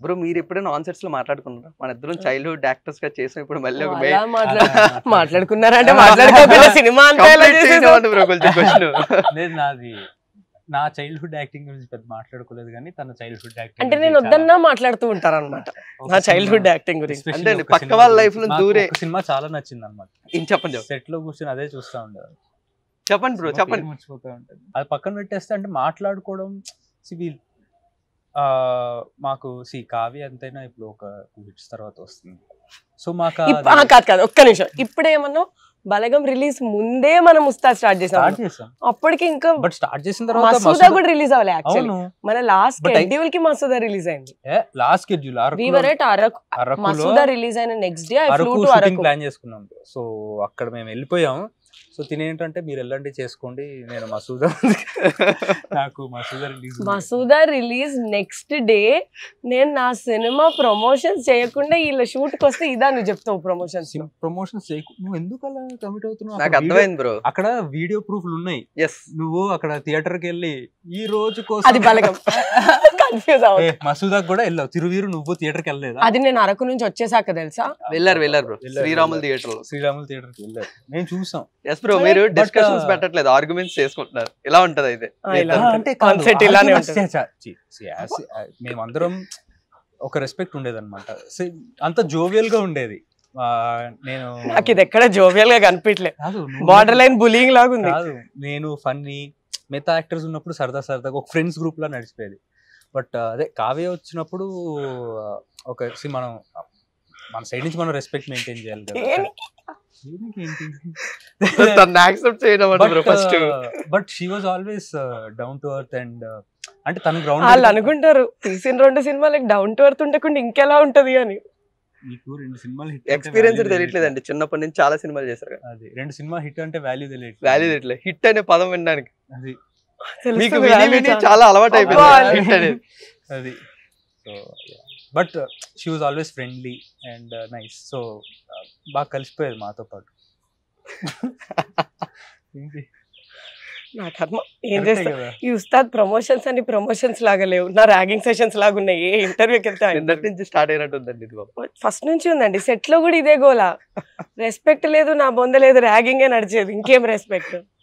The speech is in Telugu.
బ్రో మీరు ఎప్పుడైనా ఆన్ సెట్స్ లో మాట్లాడుకున్నారా మన ఇద్దరం చైల్డ్హుడ్ యాక్టర్స్ గా చేసాం ఇప్పుడు మళ్ళీ ఒక అలా మాట్లాడు మాట్లాడుకున్నారంటే మాట్లాడుకోకుండా సినిమా అంతా ఎలా చేసేసావు? బ్రో కొంచెం క్వశ్చన్ లేదు నాది నా చైల్డ్హుడ్ యాక్టింగ్ గురించి పెద్ద మాట్లాడుకోలేదు కానీ తన చైల్డ్హుడ్ యాక్టింగ్ అంటే నేను వద్దన్నా మాట్లాడుతూ ఉంటారు అనమాట నా చైల్డ్హుడ్ యాక్టింగ్ గురించి అంటే పక్క వాళ్ళ life లో దూరే- సినిమా చాలా నచ్చింది అనమాట ఏం చెప్పండి చెప్పండి. సెట్ లో కూర్చొని అదే చూస్తా ఉండేవారు చెప్పండి బ్రో సినిమా చెప్పండి పేరు మర్చిపోతా ఉంటుంది అది పక్కన పెట్టేస్తే అంటే మాట్లాడుకోవడం see, we- ఆ, మాకు సి కావ్య ఎంతైనా ఇప్పుడు ఒక టూ హిట్స్ తర్వాత వస్తుంది సో మాకు ఇప్- ఆ, కాదు కాదు ఒక్క నిమిషం ఇప్పుడేమన్నా బలగం రిలీజ్ ముందే మనం ఉస్తాద్ స్టార్ట్ చేసాం స్టార్ట్ చేసాం అప్పటికి ఇంకా బట్ స్టార్ట్ చేసిన తర్వాత మసూదా మసూదా- కూడా రిలీజ్ అవ్వాలి యాక్చువల్లీ అవును మన లాస్ట్ But I- షెడ్యూల్ కి మసూదా రిలీజ్ అయింది last schedule we were at Araku అరకులో మసూదా రిలీజ్ అయిన next day I flew Araku to shooting Araku plan చేసుకున్నాం సో అక్కడ మేము వెళ్ళిపోయాం సో తినేంటంటే మీరు వెళ్ళండి చేసుకోండి నేను మసూదా నాకు Masooda release Masooda release next day నేను నా సినిమా ప్రమోషన్స్ చేయకుండా వీళ్ళ షూట్ కి వస్తే ఇదా నువ్వు చెప్తావు ప్రమోషన్స్ ప్రమోషన్స్ నువ్వు ఎందుకు అలా కమిట్ అవుతున్నావు నాకు అక్కడ అర్థమైంది బ్రో video- అక్కడ వీడియో ప్రూఫ్లు ఉన్నాయి ఎస్ నువ్వు అక్కడ థియేటర్ కి వెళ్ళి ఈ రోజు కోసం అది బలగం కన్ఫ్యూజ్ ఏ, అవ్వదు మసూదాకు కూడా వెళ్ళావు తిరువీరు నువ్వు థియేటర్ కి వెళ్ళలేదా అది నేను అరకు నుంచి వచ్చేసాక తెలుసా వెళ్ళారు వెళ్ళారు బ్రో వెళ్ళారు, శ్రీరాములు వెళ్ళారు. థియేటర్ లో శ్రీరాములు థియేటర్ కి వెళ్ళారు మేము చూసాం ఎస్ బ్రో But- మీరు but, డిస్కషన్స్ uh, పెట్టట్లేదు ఆర్గ్యుమెంట్స్ చేసుకుంటున్నారు ఇలా ఉంటది అయితే ఆ, ఇలా ఆ, ఉంటుంది. అంటే Concept ఇలానే ఉంటుంది. మేమందరం ఒక రెస్పెక్ట్ ఉండేది అనమాట అంత జోవియల్ గా ఉండేది ఆ, నేను నాకు ఇది ఎక్కడ జోవియల్ గా కనిపించలే కాదు, నువ్వు- బార్డర్ లైన్ బులింగ్ లాగా ఉంది కాదు నేను ఫన్నీ మిగతా యాక్టర్స్ ఉన్నప్పుడు సరదా సరదాగా ఒక ఫ్రెండ్స్ గ్రూప్ లా నడిచిపోయేది బట్ అదే కావ్య వచ్చినప్పుడు ఆ, ఒక see, మనం మన సైడ్ నుంచి మనం రెస్పెక్ట్ మెయింటైన్ చేయాలి కదా దేనికి? దేనికి ఏంటి? తను యాక్సెప్ట్ చేయడం bro first but she was always down to earth and అంటే తన గ్రౌండ్ వాళ్ళు అనుకుంటారు తీసిన రెండు సినిమాలకు డౌన్ టు ఎర్త్ ఉండకుండా ఇంకెలా ఉంటది అని నీకు రెండు సినిమాలు హిట్ ఎక్స్పీరియన్స్ తెలియట్లేదండి చిన్నప్పటి నుంచి చాలా సినిమాలు చేశారు కదా అది రెండు సినిమా హిట్ అంటే వాల్యూ తెలియట్లేదు వాల్యూ తెలియట్లేదు హిట్ అనే పదం వినడానికి అది మీకు తెలుస్తుంది విని value విని చాలా. చాలా అలవాటు అబ్బా. అయిపోయింది హిట్ అనేది అది so but she was always friendly and nice so బాగా కలిసిపోయేది మాతో పాటు ఏంటి? నా కర్మ ఏం కరెక్టే చేస్తా కదా ఈ ఉస్తాద్ ప్రమోషన్స్ అని ప్రమోషన్స్ లాగా లేవు నా ర్యాగింగ్ సెషన్స్ లాగా ఉన్నాయి ఏ ఇంటర్వ్యూకి వెళ్తే నిన్నటి నుంచి స్టార్ట్ అయినట్టు ఉందండి ఇది బాబు ఫస్ట్ నుంచి ఉందండి సెట్ లో కూడా ఇదే గోలా రెస్పెక్ట్ లేదు నా బొంద లేదు ర్యాగింగే నడిచేది ఇంకేం రెస్పెక్ట్